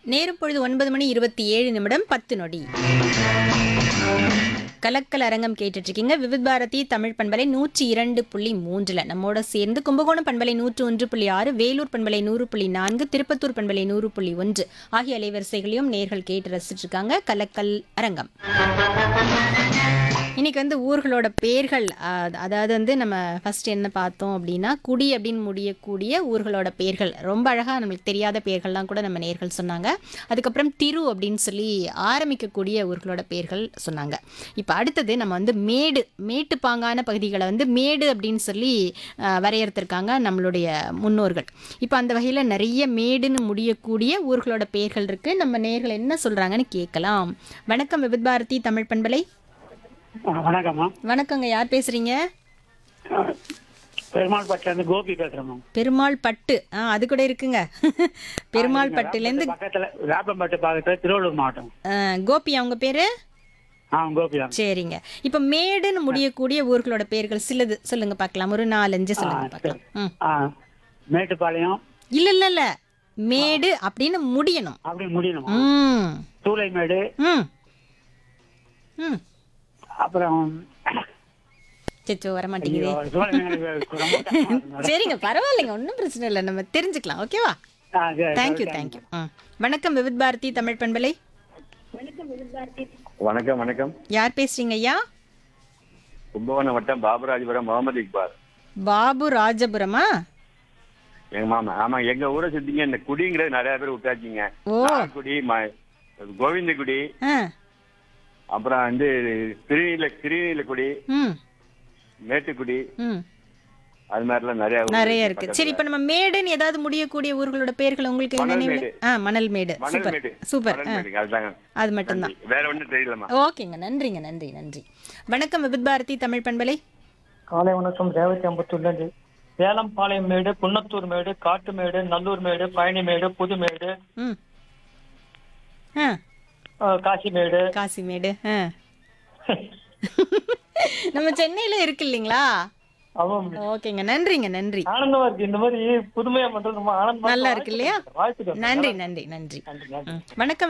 நேரம் பொழுது ஒன்பது மணி இருபத்தி ஏழு நிமிடம் பத்து நொடி கலக்கல் அரங்கம் கேட்டுட்டு இருக்கீங்க விவித் பாரதி தமிழ் பண்பலை நூற்றி இரண்டு புள்ளி மூன்றுல நம்மோட சேர்ந்து கும்பகோணம் பண்பலை நூற்று ஒன்று புள்ளி ஆறு வேலூர் பண்பலை நூறு புள்ளி நான்கு திருப்பத்தூர் பண்பலை நூறு புள்ளி ஒன்று ஆகிய அலைவரிசைகளையும் நேர்கள் கேட்டு ரசிச்சிட்டு இருக்காங்க கலக்கல் அரங்கம் இன்னைக்கு வந்து ஊர்களோட பேர்கள் அஹ், அதாவது வந்து நம்ம ஃபர்ஸ்ட் என்ன பார்த்தோம் அப்படின்னா குடி அப்படின்னு முடியக்கூடிய ஊர்களோட பேர்கள் ரொம்ப அழகாக நம்மளுக்கு தெரியாத பேர்கள்லாம் கூட நம்ம நேர்கள் சொன்னாங்க அதுக்கப்புறம் திரு அப்படின்னு சொல்லி ஆரம்பிக்கக்கூடிய ஊர்களோட பேர்கள் சொன்னாங்க இப்போ அடுத்தது நம்ம வந்து மேடு மேட்டு பாங்கான பகுதிகளை வந்து மேடு அப்படின்னு சொல்லி அஹ், வரையறுத்திருக்காங்க நம்மளுடைய முன்னோர்கள் இப்போ அந்த வகையில் நிறைய மேடுன்னு முடியக்கூடிய ஊர்களோட பேர்கள் இருக்குது நம்ம நேர்கள் என்ன சொல்கிறாங்கன்னு கேட்கலாம் வணக்கம் விபித் பாரதி தமிழ் பண்பலை ஆ, வணக்கம்மா வணக்கங்க யார் பேசுறீங்க ஆ, பெருமாள் பட்டிலேருந்து கோபி பேசுறேன் மேம் பெருமாள் பட்டு ஆ அது கூட இருக்குங்க பெருமாள் பட்டுலேருந்து பக்கத்துல வேப்பம்பட்டு பக்கத்துல திருவள்ளூர் மாவட்டம் ஆ, கோபி அவங்க பேரு ஆ கோபி தான் சரிங்க இப்போ மேடுன்னு முடியக்கூடிய ஊர்களோட பேர்கள் சிலது சொல்லுங்க பார்க்கலாம் ஒரு நாலஞ்சு சொல்லுங்க பார்க்கலாம் ம் ஆ மேட்டுப்பாளையம் இல்ல இல்ல இல்ல மேடு அப்படின்னு முடியணும் அப்படி முடியணும் ம் சூளைமேடு ம் ம் அப்புறம் சச்சோ வர மாட்டேங்குது ஐயோ, சூளைமேடு ரொம்ப கஷ்டமா இருக்கு மேடம். சரிங்க பரவாயில்லைங்க ஒன்றும் பிரச்சனை இல்லை நம்ம தெரிஞ்சுக்கலாம் ஓகேவா ஆ, சரி, தேங்க்யூ சரி, தேங்க்யூ ம் வணக்கம் விவித் பாரதி தமிழ் பண்பலை வணக்கம் வணக்கம் யார் பேசுறீங்க ஐயா கும்பகோணம் வட்டம் பாபுராஜபுரம் முகமது இக்பால் பாபு ராஜபுரமா எங்க மாமா ஆமா எங்க ஊரை சுத்திங்க இந்த குடிங்கிறது நிறைய பேர் விட்டாச்சிங்க ஓ. குடி கோவிந்தகுடி ஆ அப்புறம் வந்து திருநீல திருநீலக்குடி ம் மேட்டுக்குடி ம் அது மாதிரிலாம் நிறைய ஊர் நிறைய இருக்கு சரி இப்ப நம்ம மேடுன்னு ஏதாவது முடியக்கூடிய ஊர்களோட பேர்கள் உங்களுக்கு என்ன மணல் நினைவு மேடு. ஆ மணல் மேடு மணல் சூப்பர் மேடு சூப்பர் மணல் ஆ, மேடுங்க, அதுதாங்க அது மட்டும்தான் நன்றி. வேற ஒண்ணும் தெரியலம்மா ஓகேங்க நன்றிங்க நன்றி நன்றி வணக்கம் விபித் பாரதி தமிழ் பண்பலை காலை வணக்கம் ரேவதி அம்பத்தூர்லேருந்து வேலம்பாளையம் மேடு குன்னத்தூர் மேடு காட்டுமேடு நல்லூர் மேடு பழனிமேடு புதுமேடு ம் ஆ அஹ், காசிமேடு காசிமேடு ஆ நம்ம சென்னையில இருக்கு இல்லைங்களா அவன் ஓகேங்க நன்றிங்க நன்றி ஆனந்தமா இருக்கு இந்த மாதிரி புதுமையா பண்றது ரொம்ப ஆனந்தமா நல்லா இருக்கு இல்லையா வாழ்த்துக்கள் நன்றி நன்றி நன்றி நன்றி நன்றி ம். வணக்கம்